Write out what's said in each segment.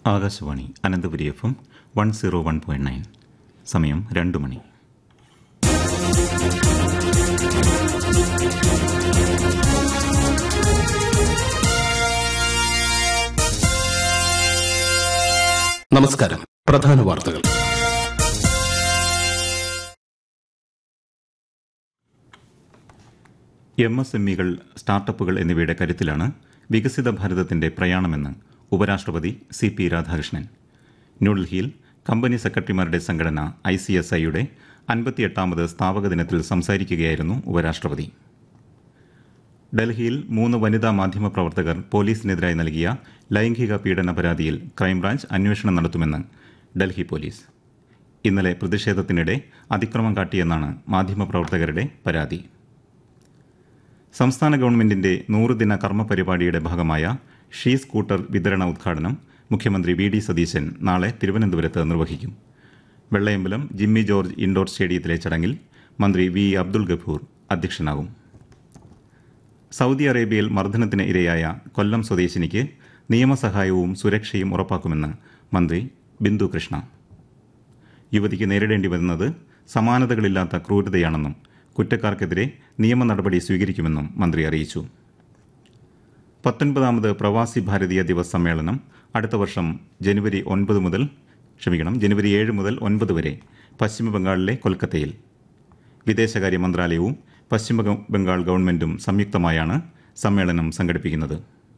Akashvani Ananthapuri F M one zero one point nine സമയം രണ്ട് മണി നമസ്കാരം പ്രധാന വാർത്തകൾ എം എസ് എം ഇകൾ സ്റ്റാർട്ടപ്പുകൾ എന്നിവയുടെ കരുത്തിലാണ് വികസിത ഭാരതത്തിന്റെ പ്രയാണമെന്ന് ഉപരാഷ്ട്രപതി സി പി രാധാകൃഷ്ണൻ ന്യൂഡൽഹിയിൽ കമ്പനി സെക്രട്ടറിമാരുടെ സംഘടന ഐ സി എസ് ഐയുടെ അൻപത്തിയെട്ടാമത് സ്ഥാപക ദിനത്തിൽ സംസാരിക്കുകയായിരുന്നു ഉപരാഷ്ട്രപതി ഡൽഹിയിൽ മൂന്ന് വനിതാ മാധ്യമപ്രവർത്തകർ പോലീസിനെതിരായി നൽകിയ ലൈംഗിക പീഡന പരാതിയിൽ ക്രൈംബ്രാഞ്ച് അന്വേഷണം നടത്തുമെന്ന് ഡൽഹി പോലീസ് ഇന്നലെ പ്രതിഷേധത്തിനിടെ അതിക്രമം കാട്ടിയെന്നാണ് മാധ്യമപ്രവർത്തകരുടെ പരാതി സംസ്ഥാന ഗവൺമെന്റിന്റെ നൂറുദിന കർമ്മ പരിപാടിയുടെ ഭാഗമായ ഷീ സ്കൂട്ടർ വിതരണ ഉദ്ഘാടനം മുഖ്യമന്ത്രി വി ഡി സതീശൻ നാളെ തിരുവനന്തപുരത്ത് നിർവഹിക്കും വെള്ളയമ്പലം ജിമ്മി ജോർജ് ഇൻഡോർ സ്റ്റേഡിയത്തിലെ ചടങ്ങിൽ മന്ത്രി വി അബ്ദുൾ ഗഫൂർ അധ്യക്ഷനാകും സൗദി അറേബ്യയിൽ മർദ്ദനത്തിന് ഇരയായ കൊല്ലം സ്വദേശിനിക്ക് നിയമസഹായവും സുരക്ഷയും ഉറപ്പാക്കുമെന്ന് മന്ത്രി ബിന്ദു കൃഷ്ണ യുവതിക്ക് നേരിടേണ്ടി വരുന്നത് സമാനതകളില്ലാത്ത ക്രൂരതയാണെന്നും കുറ്റക്കാർക്കെതിരെ നിയമ നടപടി സ്വീകരിക്കുമെന്നും മന്ത്രി അറിയിച്ചു പത്തൊൻപതാമത് പ്രവാസി ഭാരതീയ ദിവസ് സമ്മേളനം അടുത്ത വർഷം ജനുവരി ഒൻപത് മുതൽ ക്ഷമിക്കണം ജനുവരി ഏഴ് മുതൽ ഒൻപത് വരെ പശ്ചിമബംഗാളിലെ കൊൽക്കത്തയിൽ വിദേശകാര്യ മന്ത്രാലയവും പശ്ചിമ ബംഗാൾ ഗവൺമെന്റും സംയുക്തമായാണ് സമ്മേളനം സംഘടിപ്പിക്കുന്നത്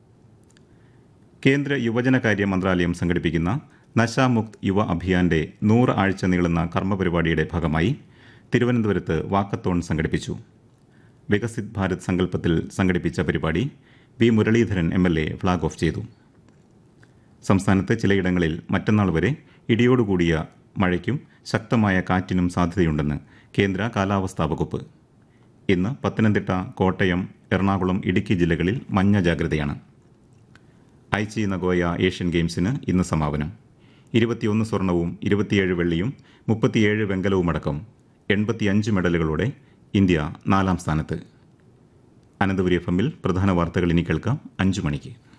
കേന്ദ്ര യുവജനകാര്യ മന്ത്രാലയം സംഘടിപ്പിക്കുന്ന നശാമുക്ത് യുവ അഭിയാന്റെ നൂറ് ആഴ്ച നീളുന്ന കർമ്മപരിപാടിയുടെ ഭാഗമായി തിരുവനന്തപുരത്ത് വാക്കത്തോൺ സംഘടിപ്പിച്ചു വികസിത് ഭാരത് സങ്കല്പത്തിൽ സംഘടിപ്പിച്ച പരിപാടി V Muraleedharan M L A flag off ചെയ്തു സംസ്ഥാനത്ത് ചിലയിടങ്ങളിൽ മറ്റന്നാൾ വരെ ഇടിയോടുകൂടിയ മഴയ്ക്കും ശക്തമായ കാറ്റിനും സാധ്യതയുണ്ടെന്ന് കേന്ദ്ര കാലാവസ്ഥാ വകുപ്പ് ഇന്ന് പത്തനംതിട്ട കോട്ടയം എറണാകുളം ഇടുക്കി ജില്ലകളിൽ മഞ്ഞ ജാഗ്രതയാണ് ഐച്ചി നഗോയ ഏഷ്യൻ ഗെയിംസിന് ഇന്ന് സമാപനം ഇരുപത്തിയൊന്ന് സ്വർണവും ഇരുപത്തിയേഴ് വെള്ളിയും മുപ്പത്തിയേഴ് വെങ്കലവുമടക്കം എൺപത്തിയഞ്ച് മെഡലുകളോടെ ഇന്ത്യ നാലാം സ്ഥാനത്ത് അനന്തപുരി എഫ് എമ്മിൽ പ്രധാന വാർത്തകൾ ഇനി കേൾക്കാം അഞ്ചു മണിക്ക്